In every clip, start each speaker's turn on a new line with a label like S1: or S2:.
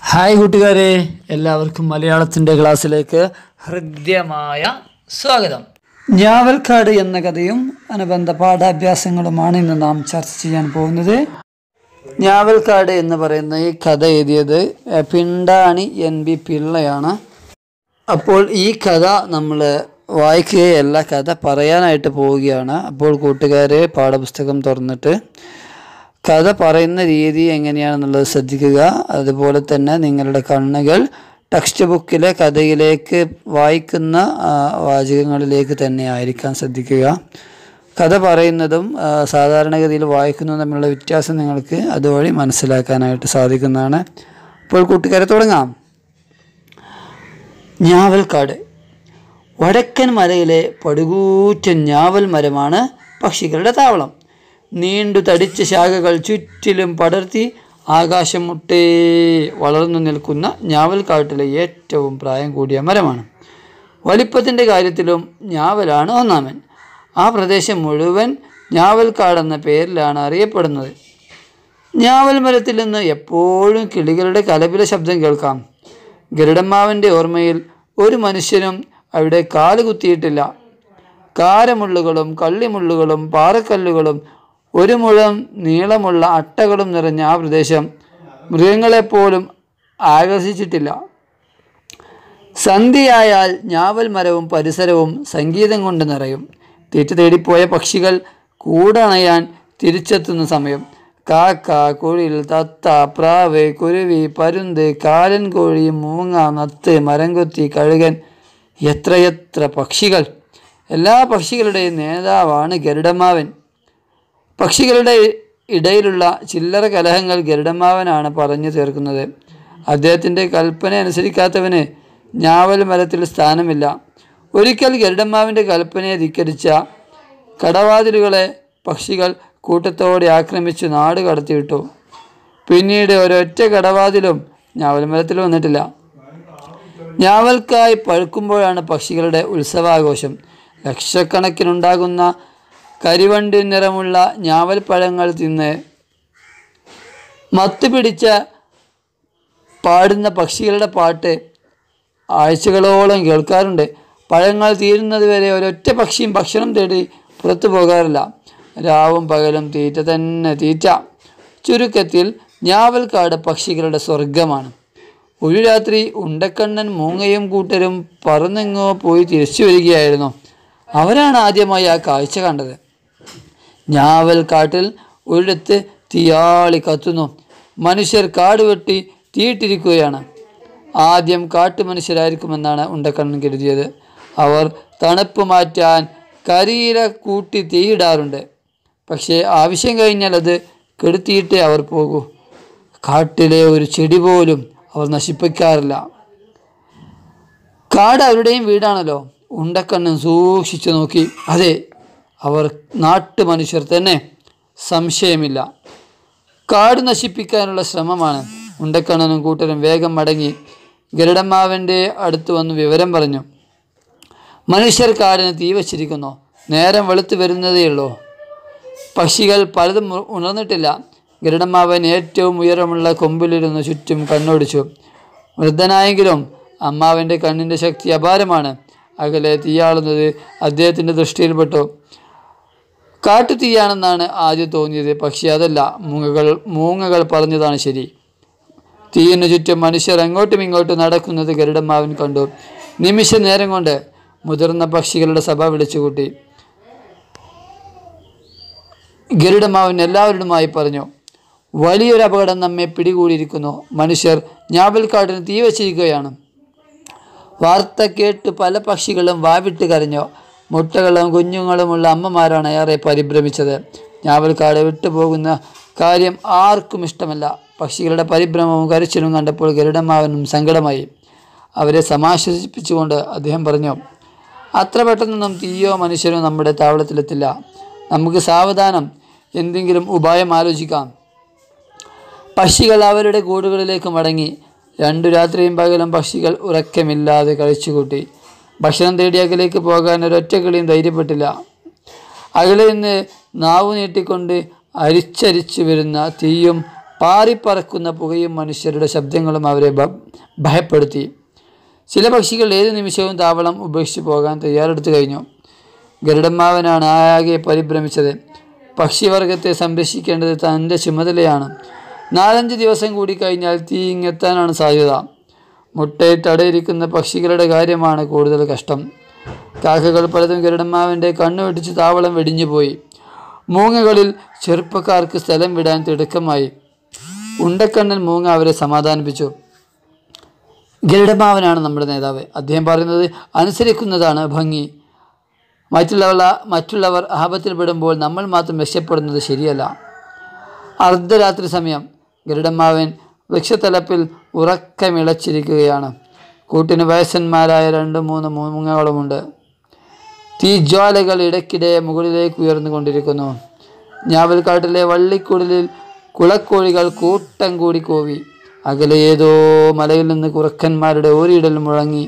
S1: Hi കൂട്ടുകാരെ എല്ലാവർക്കും മലയാളത്തിൻ്റെ ക്ലാസ്സിലേക്ക് ഹൃദ്യമായ സ്വാഗതം ഞാവൽക്കാട് എന്ന കഥയും അനുബന്ധ പാഠാഭ്യാസങ്ങളുമാണ് ഇന്ന് നാം ചർച്ച ചെയ്യാൻ പോകുന്നത് ഞാവൽക്കാട് എന്ന് പറയുന്ന ഈ കഥ എഴുതിയത് എഹ്, പിണ്ടാണി എൻ ബി പിള്ളയാണ് അപ്പോൾ ഈ കഥ നമ്മൾ വായിക്കുകയല്ല കഥ പറയാനായിട്ട് പോവുകയാണ് അപ്പോൾ കൂട്ടുകാരെ പാഠപുസ്തകം തുറന്നിട്ട് കഥ പറയുന്ന രീതി എങ്ങനെയാണെന്നുള്ളത് ശ്രദ്ധിക്കുക അതുപോലെ തന്നെ നിങ്ങളുടെ കണ്ണുകൾ ടെക്സ്റ്റ് ബുക്കിലെ കഥയിലേക്ക് വായിക്കുന്ന ആ, വാചകങ്ങളിലേക്ക് തന്നെ ആയിരിക്കാൻ ശ്രദ്ധിക്കുക കഥ പറയുന്നതും ആ, സാധാരണഗതിയിൽ വായിക്കുന്നതും തമ്മിലുള്ള വ്യത്യാസം നിങ്ങൾക്ക് അതുവഴി മനസ്സിലാക്കാനായിട്ട് സാധിക്കുന്നതാണ് അപ്പോൾ കൂട്ടുകാരെ തുടങ്ങാം ഞാവൽക്കാട് വടക്കൻ മലയിലെ പടുകൂറ്റൻ ഞാവൽ മരമാണ് പക്ഷികളുടെ താവളം നീണ്ടു തടിച്ച ശാഖകൾ ചുറ്റിലും പടർത്തി ആകാശം മുട്ടേ വളർന്നു നിൽക്കുന്ന ഞാവൽക്കാട്ടിലെ ഏറ്റവും പ്രായം കൂടിയ മരമാണ് വലിപ്പത്തിൻ്റെ കാര്യത്തിലും ഞാവലാണ് ഒന്നാമൻ ആ പ്രദേശം മുഴുവൻ ഞാവൽക്കാടെന്ന പേരിലാണ് അറിയപ്പെടുന്നത് ഞാവൽ മരത്തിൽ നിന്ന് എപ്പോഴും കിളികളുടെ കലപില ശബ്ദം കേൾക്കാം ഗരുഡമ്മാവൻ്റെ ഓർമ്മയിൽ ഒരു മനുഷ്യനും അവിടെ കാല് കുത്തിയിട്ടില്ല കാരമുള്ളുകളും കള്ളിമുള്ളുകളും പാറക്കല്ലുകളും ഒരു മുഴം നീളമുള്ള അട്ടകളും നിറഞ്ഞ ആ പ്രദേശം മൃഗങ്ങളെപ്പോലും ആകർഷിച്ചിട്ടില്ല സന്ധ്യയായാൽ ഞാവൽ മരവും പരിസരവും സംഗീതം കൊണ്ട് നിറയും തീറ്റ തേടിപ്പോയ പക്ഷികൾ കൂടണയാൻ തിരിച്ചെത്തുന്ന സമയം കാക്ക കുഴിൽ തത്ത പ്രാവ് കുരുവി പരുന്ത് കാലൻ കോഴി മൂങ്ങ നത്ത് മരംകൊത്തി കഴുകൻ എത്രയെത്ര പക്ഷികൾ എല്ലാ പക്ഷികളുടെയും നേതാവാണ് ഗരുഡമാവൻ പക്ഷികളുടെ ഇടയിലുള്ള ചില്ലറ കലഹങ്ങൾ ഗരുഡമാവനാണ് പറഞ്ഞു തീർക്കുന്നത് അദ്ദേഹത്തിൻ്റെ കൽപ്പന അനുസരിക്കാത്തവന് ഞാവൽ മരത്തിൽ സ്ഥാനമില്ല ഒരിക്കൽ ഗരുഡമ്മാവിൻ്റെ കൽപ്പനയെ ധിക്കരിച്ച കടവാതിലുകളെ പക്ഷികൾ കൂട്ടത്തോടെ ആക്രമിച്ചു നാട് കടത്തിവിട്ടു പിന്നീട് ഒരൊറ്റ കടവാതിലും ഞാവൽ മരത്തിൽ വന്നിട്ടില്ല ഞാവൽക്കായി പഴുക്കുമ്പോഴാണ് പക്ഷികളുടെ ഉത്സവാഘോഷം ലക്ഷക്കണക്കിനുണ്ടാകുന്ന കരിവണ്ടി നിറമുള്ള ഞാവൽ പഴങ്ങൾ തിന്ന് മത്ത് പിടിച്ച പാടുന്ന പക്ഷികളുടെ പാട്ട് ആഴ്ചകളോളം കേൾക്കാറുണ്ട് പഴങ്ങൾ തീരുന്നത് വരെ ഒരൊറ്റ പക്ഷിയും ഭക്ഷണം തേടി പുറത്തു പോകാറില്ല രാവും പകലും തീറ്റ തന്നെ തീറ്റ ചുരുക്കത്തിൽ ഞാവൽക്കാട് പക്ഷികളുടെ സ്വർഗമാണ് ഒരു രാത്രി ഉണ്ടക്കണ്ണൻ മൂങ്ങയും കൂട്ടരും പറന്നെങ്ങോ പോയി തിരിച്ചു വരികയായിരുന്നു അവരാണ് ആദ്യമായി ആ കാഴ്ച കണ്ടത് ഞാവൽ കാട്ടിൽ ഒരിടത്ത് തീയാളി കത്തുന്നു മനുഷ്യർ കാട് വെട്ടി തീയിട്ടിരിക്കുകയാണ് ആദ്യം കാട്ടുമനുഷ്യരായിരിക്കുമെന്നാണ് ഉണ്ടക്കണ്ണൻ കരുതിയത് അവർ തണുപ്പ് മാറ്റാൻ കരിയില കൂട്ടി തീയിടാറുണ്ട് പക്ഷേ ആവശ്യം കഴിഞ്ഞാൽ അത് കെടുത്തിയിട്ടേ അവർ പോകൂ കാട്ടിലെ ഒരു ചെടി പോലും അവർ നശിപ്പിക്കാറില്ല കാട് അവരുടെയും വീടാണല്ലോ ഉണ്ടക്കണ്ണൻ സൂക്ഷിച്ചു നോക്കി അതെ അവർ നാട്ടുമനുഷ്യർ തന്നെ സംശയമില്ല കാട് നശിപ്പിക്കാനുള്ള ശ്രമമാണ് ഉണ്ടക്കണ്ണനും കൂട്ടരും വേഗം മടങ്ങി ഗരുഡമ്മാവൻ്റെ അടുത്ത് വന്ന് വിവരം പറഞ്ഞു മനുഷ്യർ കാടിന് തീ വച്ചിരിക്കുന്നു നേരം വെളുത്തു വരുന്നതേയുള്ളൂ പക്ഷികൾ പലതും ഉ- ഉണർന്നിട്ടില്ല ഗരുഡമ്മാവൻ ഏറ്റവും ഉയരമുള്ള കൊമ്പിലിരുന്ന് ചുറ്റും കണ്ണോടിച്ചു വൃദ്ധനായെങ്കിലും അമ്മാവൻ്റെ കണ്ണിൻ്റെ ശക്തി അപാരമാണ് അകലെ തീയാളുന്നത് അദ്ദേഹത്തിൻ്റെ ദൃഷ്ടിയിൽപ്പെട്ടു കാട്ടുതീയാണെന്നാണ് ആദ്യം തോന്നിയത് പക്ഷേ അതല്ല മൂങ്ങകൾ മൂങ്ങകൾ പറഞ്ഞതാണ് ശരി തീയിനു ചുറ്റും മനുഷ്യർ അങ്ങോട്ടും ഇങ്ങോട്ടും നടക്കുന്നത് ഗരുഡമ്മാവൻ കണ്ടു നിമിഷ നേരം കൊണ്ട് മുതിർന്ന പക്ഷികളുടെ സഭ വിളിച്ചുകൂട്ടി ഗരുഡമാവൻ എല്ലാവരോടുമായി പറഞ്ഞു വലിയൊരു അപകടം നമ്മെ പിടികൂടിയിരിക്കുന്നു മനുഷ്യർ ഞാവൽക്കാടിന് തീ വച്ചിരിക്കുകയാണ് വാർത്ത കേട്ട് പല പക്ഷികളും വാവിട്ട് കരഞ്ഞു മുട്ടകളും കുഞ്ഞുങ്ങളുമുള്ള അമ്മമാരാണ് ഏറെ പരിഭ്രമിച്ചത് ഞാവൽക്കാട് വിട്ടുപോകുന്ന കാര്യം ആർക്കും ഇഷ്ടമല്ല പക്ഷികളുടെ പരിഭ്രമവും കരച്ചിലും കണ്ടപ്പോൾ ഗരുഡമാവനും സങ്കടമായി അവരെ സമാശ്വസിപ്പിച്ചുകൊണ്ട് അദ്ദേഹം പറഞ്ഞു അത്ര പെട്ടെന്നൊന്നും തീയോ മനുഷ്യരോ നമ്മുടെ താവളത്തിലെത്തില്ല നമുക്ക് സാവധാനം എന്തെങ്കിലും ഉപായം ആലോചിക്കാം പക്ഷികൾ അവരുടെ കൂടുകളിലേക്ക് മടങ്ങി രണ്ടു രാത്രിയും പകലും പക്ഷികൾ ഉറക്കമില്ലാതെ കഴിച്ചുകൂട്ടി ഭക്ഷണം തേടി അകലേക്ക് പോകാൻ ഒരൊറ്റ കിളിയും ധൈര്യപ്പെട്ടില്ല അകലെ നിന്ന് നാവ് നീട്ടിക്കൊണ്ട് അരിച്ചരിച്ചു വരുന്ന തീയും പാറിപ്പറക്കുന്ന പുകയും മനുഷ്യരുടെ ശബ്ദങ്ങളും അവരെ ഭ- ഭയപ്പെടുത്തി ചില പക്ഷികൾ ഏത് നിമിഷവും താവളം ഉപേക്ഷിച്ച് പോകാൻ തയ്യാറെടുത്തു കഴിഞ്ഞു ഗരുഡമ്മാവനാണ് ആകെ പരിഭ്രമിച്ചത് പക്ഷിവർഗത്തെ സംരക്ഷിക്കേണ്ടത് തൻ്റെ ചുമതലയാണ് നാലഞ്ച് ദിവസം കൂടി കഴിഞ്ഞാൽ തീ ഇങ്ങെത്താനാണ് സാധ്യത മുട്ടയിട്ട് അടയിരിക്കുന്ന പക്ഷികളുടെ കാര്യമാണ് കൂടുതൽ കഷ്ടം കാക്കകൾ പലതും ഗരുഡമ്മാവൻ്റെ കണ്ണു വെട്ടിച്ച് താവളം വെടിഞ്ഞുപോയി മൂങ്ങകളിൽ ചെറുപ്പക്കാർക്ക് സ്ഥലം വിടാൻ തിടുക്കമായി ഉണ്ടക്കണ്ണൻ മൂങ്ങ അവരെ സമാധാനിപ്പിച്ചു ഗരുഡമാവനാണ് നമ്മുടെ നേതാവ് അദ്ദേഹം പറയുന്നത് അനുസരിക്കുന്നതാണ് ഭംഗി മറ്റുള്ളവർ മറ്റുള്ളവർ ആപത്തിൽപ്പെടുമ്പോൾ നമ്മൾ മാത്രം രക്ഷപ്പെടുന്നത് ശരിയല്ല അർദ്ധരാത്രി സമയം ഗരുഡമ്മാവൻ വൃക്ഷത്തലപ്പിൽ ഉറക്കമിളച്ചിരിക്കുകയാണ് കൂട്ടിന് വയസ്സന്മാരായ രണ്ട് മൂന്ന് മൂങ്ങകളുമുണ്ട് തീജ്വാലകൾ ഇടയ്ക്കിടെ മുകളിലേക്ക് ഉയർന്നുകൊണ്ടിരിക്കുന്നു ഞാവൽക്കാട്ടിലെ വള്ളിക്കുടലിൽ കുളക്കോഴികൾ കൂട്ടം കൂടി കോവി അകലെ ഏതോ മലയിൽ നിന്ന് കുറുക്കന്മാരുടെ ഓരിയിടൽ മുഴങ്ങി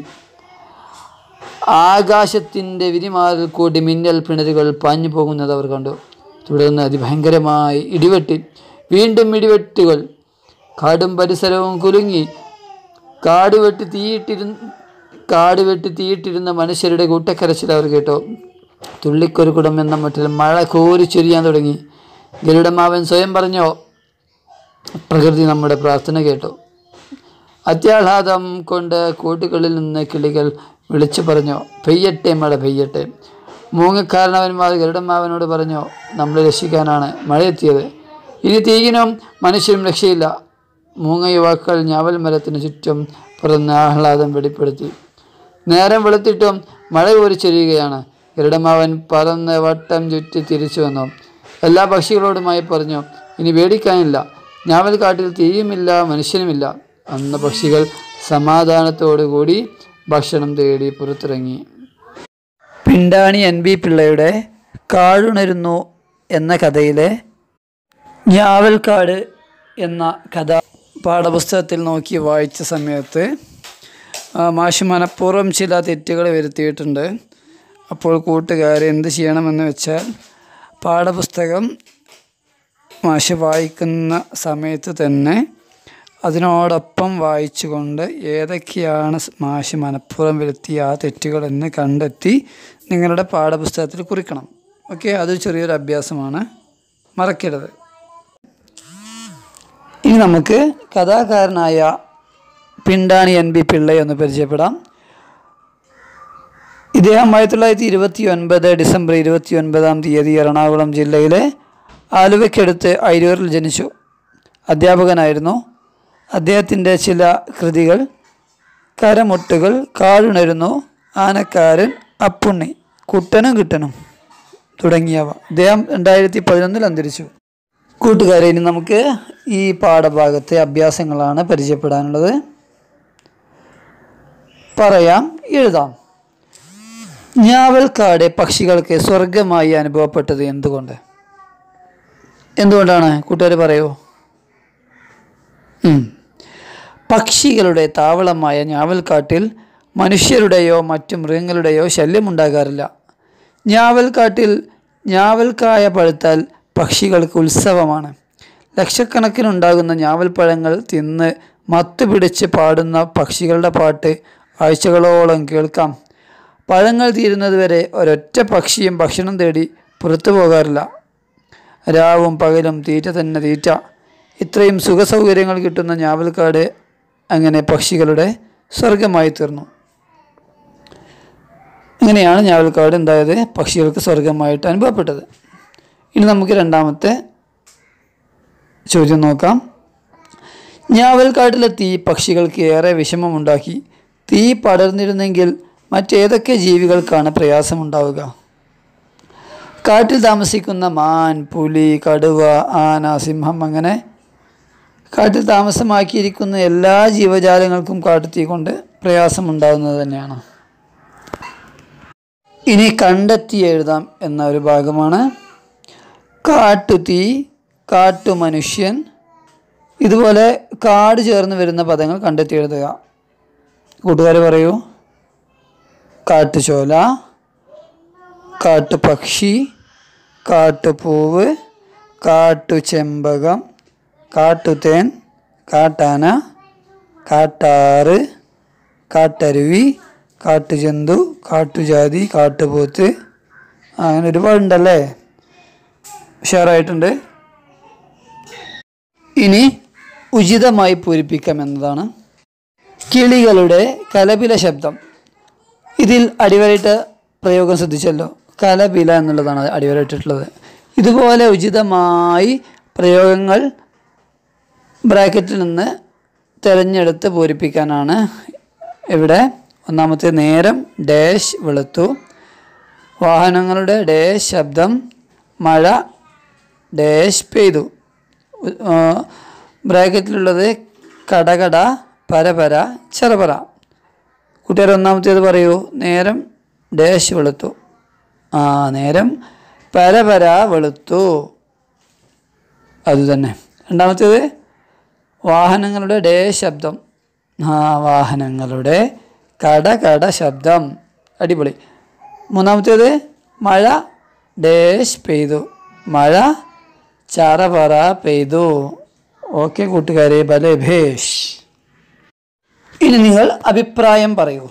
S1: ആകാശത്തിൻ്റെ വിരിമാറിൽ കൂടി മിന്നൽ പിണരുകൾ പാഞ്ഞു പോകുന്നത് അവർ കണ്ടു തുടർന്ന് അതിഭയങ്കരമായി ഇടിവെട്ടി വീണ്ടും ഇടിവെട്ടുകൾ കാടും പരിസരവും കുലുങ്ങി കാട് വെട്ടി തീയിട്ടിരുന്ന കാട് വെട്ടി തീയിട്ടിരുന്ന മനുഷ്യരുടെ കൂട്ടക്കരച്ചിൽ അവർ കേട്ടു തുള്ളിക്കൊരുകുടം എന്ന മട്ടിൽ മഴ കോരിച്ചൊരിയാൻ തുടങ്ങി ഗരുഡമാവൻ സ്വയം പറഞ്ഞോ പ്രകൃതി നമ്മുടെ പ്രാർത്ഥന കേട്ടു അത്യാഹ്ലാദം കൊണ്ട് കൂട്ടുകളിൽ നിന്ന് കിളികൾ വിളിച്ചു പറഞ്ഞു പെയ്യട്ടെ മഴ പെയ്യട്ടെ മൂങ്ങക്കാരണവന്മാർ ഗരുഡമ്മാവനോട് പറഞ്ഞു നമ്മളെ രക്ഷിക്കാനാണ് മഴയെത്തിയത് ഇനി തീയിനും മനുഷ്യരും രക്ഷയില്ല മൂങ്ങ യുവാക്കൾ ഞാവൽ മരത്തിന് ചുറ്റും പറന്ന് ആഹ്ലാദം വെളിപ്പെടുത്തി നേരം വെളുത്തിട്ടും മഴ കോരിച്ചൊരിയുകയാണ് ഗരുഡമ്മാവൻ പറന്ന് വട്ടം ചുറ്റി തിരിച്ചു വന്നു എല്ലാ പക്ഷികളോടുമായി പറഞ്ഞു ഇനി പേടിക്കാനില്ല ഞാവൽക്കാട്ടിൽ തീയുമില്ല മനുഷ്യനുമില്ല അന്ന് പക്ഷികൾ സമാധാനത്തോടുകൂടി ഭക്ഷണം തേടി പുറത്തിറങ്ങി പിണ്ടാണി എൻ ബി പിള്ളയുടെ കാടുണരുന്നു എന്ന കഥയിലെ ഞാവൽക്കാട് എന്ന കഥ പാഠപുസ്തകത്തിൽ നോക്കി വായിച്ച സമയത്ത് ആ, മാഷ് മനഃപൂർവ്വം ചില തെറ്റുകൾ വരുത്തിയിട്ടുണ്ട് അപ്പോൾ കൂട്ടുകാർ എന്ത് ചെയ്യണമെന്ന് വെച്ചാൽ പാഠപുസ്തകം മാഷ് വായിക്കുന്ന സമയത്ത് തന്നെ അതിനോടൊപ്പം വായിച്ചുകൊണ്ട് ഏതൊക്കെയാണ് മാഷ് മനഃപൂർവ്വം വരുത്തിയ ആ തെറ്റുകളെന്ന് കണ്ടെത്തി നിങ്ങളുടെ പാഠപുസ്തകത്തിൽ കുറിക്കണം ഓക്കെ അത് ചെറിയൊരു അഭ്യാസമാണ് മറക്കരുത് ഇനി നമുക്ക് കഥാകാരനായ പിണ്ടാണി എൻ ബി പിള്ളയെ ഒന്ന് പരിചയപ്പെടാം ഇദ്ദേഹം ആയിരത്തി തൊള്ളായിരത്തി ഇരുപത്തി ഒൻപത് ഡിസംബർ ഇരുപത്തി ഒൻപതാം തീയതി എറണാകുളം ജില്ലയിലെ ആലുവയ്ക്കടുത്ത് അയിരൂരിൽ ജനിച്ചു അധ്യാപകനായിരുന്നു അദ്ദേഹത്തിൻ്റെ ചില കൃതികൾ കരമുട്ടുകൾ കാടുണരുന്നു ആനക്കാരൻ അപ്പുണ്ണി കുട്ടനും കിട്ടനും തുടങ്ങിയവ അദ്ദേഹം രണ്ടായിരത്തി പതിനൊന്നിൽ അന്തരിച്ചു കൂട്ടുകാരെ ഇനി നമുക്ക് ഈ പാഠഭാഗത്തെ അഭ്യാസങ്ങളാണ് പരിചയപ്പെടാനുള്ളത് പറയാം എഴുതാം ഞാവൽക്കാട് പക്ഷികൾക്ക് സ്വർഗമായി അനുഭവപ്പെട്ടത് എന്തുകൊണ്ട് എന്തുകൊണ്ടാണ് കൂട്ടുകാർ പറയൂ ഉം. പക്ഷികളുടെ താവളമായ ഞാവൽക്കാട്ടിൽ മനുഷ്യരുടെയോ മറ്റു മൃഗങ്ങളുടെയോ ശല്യമുണ്ടാകാറില്ല ഞാവൽക്കാട്ടിൽ ഞാവൽക്കായ പഴുത്താൽ പക്ഷികൾക്ക് ഉത്സവമാണ് ലക്ഷക്കണക്കിനുണ്ടാകുന്ന ഞാവൽപ്പഴങ്ങൾ തിന്ന് മത്തുപിടിച്ച് പാടുന്ന പക്ഷികളുടെ പാട്ട് ആഴ്ചകളോളം കേൾക്കാം പഴങ്ങൾ തീരുന്നതുവരെ ഒരൊറ്റ പക്ഷിയും ഭക്ഷണം തേടി പുറത്തു പോകാറില്ല രാവും പകലും തീറ്റ തന്നെ തീറ്റ ഇത്രയും സുഖസൗകര്യങ്ങൾ കിട്ടുന്ന ഞാവൽക്കാട് അങ്ങനെ പക്ഷികളുടെ സ്വർഗമായി തീർന്നു ഇങ്ങനെയാണ് ഞാവൽക്കാട് എന്തായത് പക്ഷികൾക്ക് സ്വർഗമായിട്ട് അനുഭവപ്പെട്ടത് ഇനി നമുക്ക് രണ്ടാമത്തെ ചോദ്യം നോക്കാം ഞാവൽക്കാട്ടിലെ തീ പക്ഷികൾക്ക് ഏറെ വിഷമമുണ്ടാക്കി തീ പടർന്നിരുന്നെങ്കിൽ മറ്റേതൊക്കെ ജീവികൾക്കാണ് പ്രയാസമുണ്ടാവുക കാട്ടിൽ താമസിക്കുന്ന മാൻ പുലി കടുവ ആന സിംഹം അങ്ങനെ കാട്ടിൽ താമസമാക്കിയിരിക്കുന്ന എല്ലാ ജീവജാലങ്ങൾക്കും കാട്ടുതീ കൊണ്ട് പ്രയാസമുണ്ടാകുന്നത് തന്നെയാണ് ഇനി കണ്ടെത്തി എഴുതാം എന്ന ഒരു ഭാഗമാണ് കാട്ടുതീ കാട്ടുമനുഷ്യൻ ഇതുപോലെ കാട് ചേർന്ന് വരുന്ന പദങ്ങൾ കണ്ടെത്തി എഴുതുക കൂട്ടുകാർ പറയൂ കാട്ടുചോല കാട്ടുപക്ഷി കാട്ടുപൂവ് കാട്ടുചെമ്പകം കാട്ടുതേൻ കാട്ടാന കാട്ടാറ് കാട്ടരുവി കാട്ടുജന്തു കാട്ടുജാതി കാട്ടുപോത്ത് അങ്ങനെ ഒരുപാടുണ്ടല്ലേ ഉഷാറായിട്ടുണ്ട് ഇനി ഉചിതമായി പൂരിപ്പിക്കാം എന്നതാണ് കിളികളുടെ കലപില ശബ്ദം ഇതിൽ അടിവരയിട്ട പ്രയോഗം ശ്രദ്ധിച്ചല്ലോ കലപില എന്നുള്ളതാണ് അടിവരയിട്ടിട്ടുള്ളത് ഇതുപോലെ ഉചിതമായി പ്രയോഗങ്ങൾ ബ്രാക്കറ്റിൽ നിന്ന് തിരഞ്ഞെടുത്ത് പൂരിപ്പിക്കാനാണ് ഇവിടെ ഒന്നാമത്തെ നേരം ഡാഷ് വെളുത്തു വാഹനങ്ങളുടെ ഡാഷ് ശബ്ദം മഴ ഡാഷ് പെയ്തു ഉ- ആ, ബ്രാക്കറ്റിലുള്ളത് കടകട പരപര ചെറപറ കൂട്ടുകാർ ഒന്നാമത്തേത് പറയൂ നേരം ഡാഷ് വെളുത്തു ആ നേരം പരപര വെളുത്തു അത് തന്നെ രണ്ടാമത്തേത് വാഹനങ്ങളുടെ ഡേ ശബ്ദം ആ വാഹനങ്ങളുടെ കട കട ശബ്ദം അടിപൊളി മൂന്നാമത്തേത് മഴ ഡേഷ് പെയ്തു മഴ ചറപറ പെയ്തു ഓക്കെ കൂട്ടുകാരെ ഭലേ ഭേഷ് ഇനി നിങ്ങൾ അഭിപ്രായം പറയൂ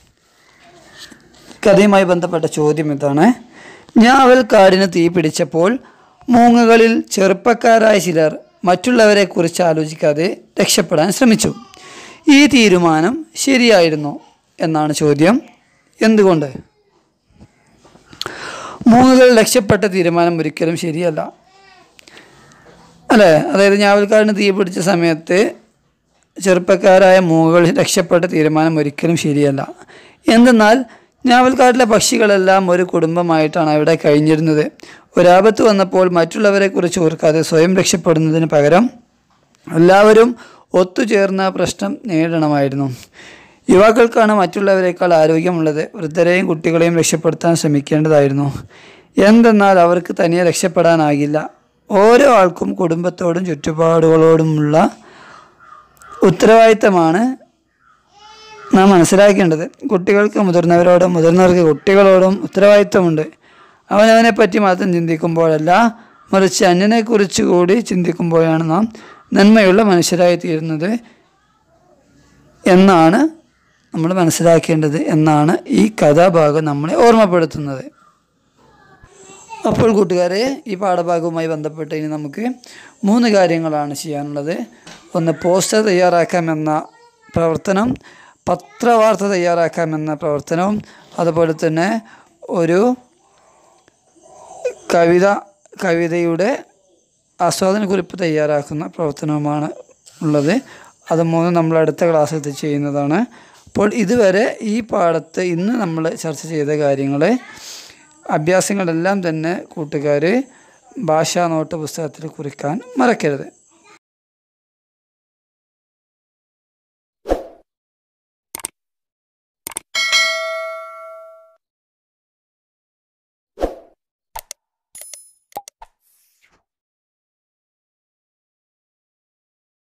S1: കഥയുമായി ബന്ധപ്പെട്ട ചോദ്യം ഇതാണ് ഞാവൽക്കാടിന് തീ പിടിച്ചപ്പോൾ മൂങ്ങകളിൽ ചെറുപ്പക്കാരായ ചിലർ മറ്റുള്ളവരെ കുറിച്ച് ആലോചിക്കാതെ രക്ഷപ്പെടാൻ ശ്രമിച്ചു ഈ തീരുമാനം ശരിയായിരുന്നു എന്നാണ് ചോദ്യം എന്തുകൊണ്ട് മൂങ്ങകൾ രക്ഷപ്പെട്ട തീരുമാനം ഒരിക്കലും ശരിയല്ല അല്ലേ അതായത് ഞാവൽക്കാടിന് തീ പിടിച്ച സമയത്ത് ചെറുപ്പക്കാരായ മൂങ്ങകൾ രക്ഷപ്പെട്ട തീരുമാനം ഒരിക്കലും ശരിയല്ല എന്തെന്നാൽ ഞാവൽക്കാട്ടിലെ പക്ഷികളെല്ലാം ഒരു കുടുംബമായിട്ടാണ് അവിടെ കഴിഞ്ഞിരുന്നത് ഒരാപത്ത് വന്നപ്പോൾ മറ്റുള്ളവരെ കുറിച്ച് ഓർക്കാതെ സ്വയം രക്ഷപ്പെടുന്നതിന് പകരം എല്ലാവരും ഒത്തുചേർന്ന പ്രശ്നം നേരിടണമായിരുന്നു യുവാക്കൾക്കാണ് മറ്റുള്ളവരെക്കാൾ ആരോഗ്യമുള്ളത് വൃദ്ധരെയും കുട്ടികളെയും രക്ഷപ്പെടുത്താൻ ശ്രമിക്കേണ്ടതായിരുന്നു എന്തെന്നാൽ അവർക്ക് തനിയെ രക്ഷപ്പെടാനാകില്ല ഓരോ ആൾക്കും കുടുംബത്തോടും ചുറ്റുപാടുകളോടുമുള്ള ഉത്തരവാദിത്തമാണ് നാം മനസ്സിലാക്കേണ്ടത് കുട്ടികൾക്ക് മുതിർന്നവരോടും മുതിർന്നവർക്ക് കുട്ടികളോടും ഉത്തരവാദിത്തമുണ്ട് അവനവനെ പറ്റി മാത്രം ചിന്തിക്കുമ്പോഴല്ല മറിച്ച് അന്യനെക്കുറിച്ച് കൂടി ചിന്തിക്കുമ്പോഴാണ് നാം നന്മയുള്ള മനുഷ്യരായി തീരുന്നത് എന്നാണ് നമ്മൾ മനസ്സിലാക്കേണ്ടത് എന്നാണ് ഈ കഥാഭാഗം നമ്മളെ ഓർമ്മപ്പെടുത്തുന്നത് അപ്പോൾ കൂട്ടുകാരെ ഈ പാഠഭാഗവുമായി ബന്ധപ്പെട്ട് ഇനി നമുക്ക് മൂന്ന് കാര്യങ്ങളാണ് ചെയ്യാനുള്ളത് ഒന്ന് പോസ്റ്റർ തയ്യാറാക്കാമെന്ന പ്രവർത്തനം പത്രവാർത്ത തയ്യാറാക്കാമെന്ന പ്രവർത്തനവും അതുപോലെ തന്നെ ഒരു കവിത കവിതയുടെ ആസ്വാദനക്കുറിപ്പ് തയ്യാറാക്കുന്ന പ്രവർത്തനവുമാണ് ഉള്ളത് അത് മൂന്ന് നമ്മൾ അടുത്ത ക്ലാസ്സിൽ ചെയ്യുന്നതാണ് അപ്പോൾ ഇതുവരെ ഈ പാഠത്ത് ഇന്ന് നമ്മൾ ചർച്ച ചെയ്ത കാര്യങ്ങൾ അഭ്യാസങ്ങളെല്ലാം തന്നെ കൂട്ടുകാർ ഭാഷാ നോട്ട് പുസ്തകത്തിൽ കുറിക്കാൻ മറക്കരുത്